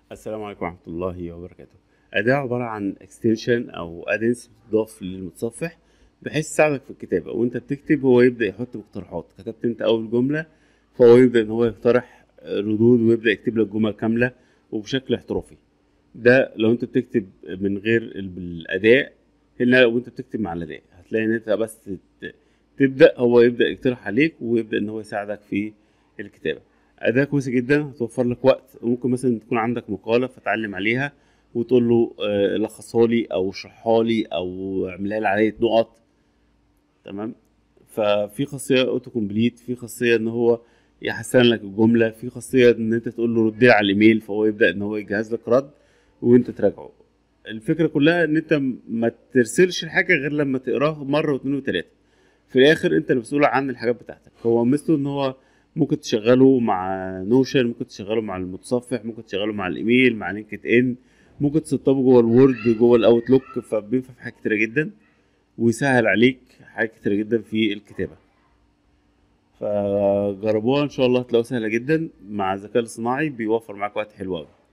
السلام عليكم ورحمة الله وبركاته أداة عبارة عن اكستنشن أو ادنس بتضاف للمتصفح بحيث تساعدك في الكتابة وأنت بتكتب هو يبدأ يحط مقترحات كتبت أنت أول جملة فهو يبدأ إن هو يقترح ردود ويبدأ يكتب لك جمل كاملة وبشكل احترافي ده لو أنت بتكتب من غير ال- بالأداء هنا لو أنت بتكتب مع الأداء هتلاقي إن أنت بس ت- تبدأ هو يبدأ يقترح عليك ويبدأ إن هو يساعدك في الكتابة أداة كويسة جدا هتوفر لك وقت وممكن مثلا تكون عندك مقالة فتعلم عليها وتقول له آه، لخصها لي أو اشرحها لي أو اعملها لي علية نقط تمام ففي خاصية اوتو كومبليت في خاصية إن هو يحسن لك الجملة في خاصية إن أنت تقول له رد لي على الإيميل فهو يبدأ إن هو يجهز لك رد وأنت تراجعه الفكرة كلها إن أنت ما ترسلش الحاجة غير لما تقراها مرة واثنين وتلاتة في الآخر أنت المسؤول عن الحاجات بتاعتك هو مثله إن هو ممكن تشغله مع نوشن ممكن تشغله مع المتصفح ممكن تشغله مع الايميل مع لينكد ان ممكن تسطبه جوه الوورد جوه الاوتلوك فبينفع في حاجات كتيره جدا ويسهل عليك حاجات كتيره جدا في الكتابه فجربوها ان شاء الله هتلاقوها سهله جدا مع الذكاء الاصطناعي بيوفر معاك وقت حلو قوي